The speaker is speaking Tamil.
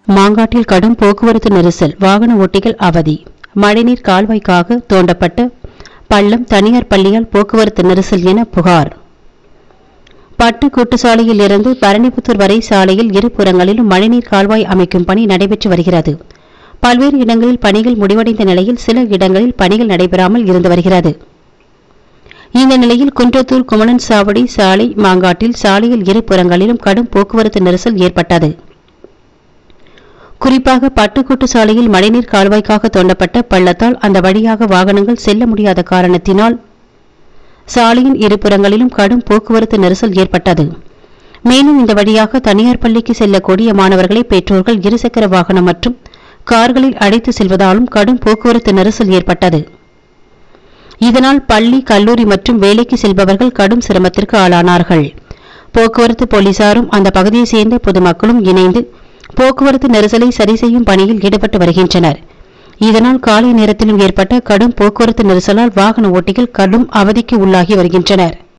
மாங்காட்டில் கடும் போக்குவரத்து நெரிசல் வாகன ஓட்டிகள் அவதி மழைநீர் கால்வாய்க்காக தோண்டப்பட்ட பள்ளம் தனியார் பள்ளியால் போக்குவரத்து நெரிசல் என புகார் பட்டு கூட்டு சாலையில் இருந்து பரணிபுத்தூர் வரை சாலையில் இருபுறங்களிலும் மழைநீர் கால்வாய் அமைக்கும் பணி நடைபெற்று வருகிறது பல்வேறு இடங்களில் பணிகள் முடிவடைந்த நிலையில் சில இடங்களில் பணிகள் நடைபெறாமல் இருந்து வருகிறது இந்த நிலையில் குன்றத்தூர் குமணன் சாவடி சாலை மாங்காட்டில் சாலையில் இருபுறங்களிலும் கடும் போக்குவரத்து நெரிசல் ஏற்பட்டது குறிப்பாக பட்டுக்கூட்டு சாலையில் மழைநீர் கால்வாய்க்காக தோண்டப்பட்ட பள்ளத்தால் அந்த வழியாக வாகனங்கள் செல்ல முடியாத காரணத்தினால் சாலையின் இருபுறங்களிலும் கடும் போக்குவரத்து நெரிசல் ஏற்பட்டது மேலும் இந்த வழியாக தனியார் பள்ளிக்கு செல்லக்கூடிய மாணவர்களை பெற்றோர்கள் இருசக்கர வாகனம் மற்றும் கார்களில் அழைத்து செல்வதாலும் கடும் போக்குவரத்து நெரிசல் ஏற்பட்டது இதனால் பள்ளி கல்லூரி மற்றும் வேலைக்கு செல்பவர்கள் கடும் சிரமத்திற்கு ஆளானார்கள் போக்குவரத்து போலீசாரும் அந்த பகுதியை சேர்ந்த பொதுமக்களும் இணைந்து போக்குவரத்து நெரிசலை சரி செய்யும் பணியில் ஈடுபட்டு வருகின்றனர் இதனால் காலை நேரத்திலும் ஏற்பட்ட கடும் போக்குவரத்து நெரிசலால் வாகன ஓட்டிகள் கடும் அவதிக்கு உள்ளாகி வருகின்றனர்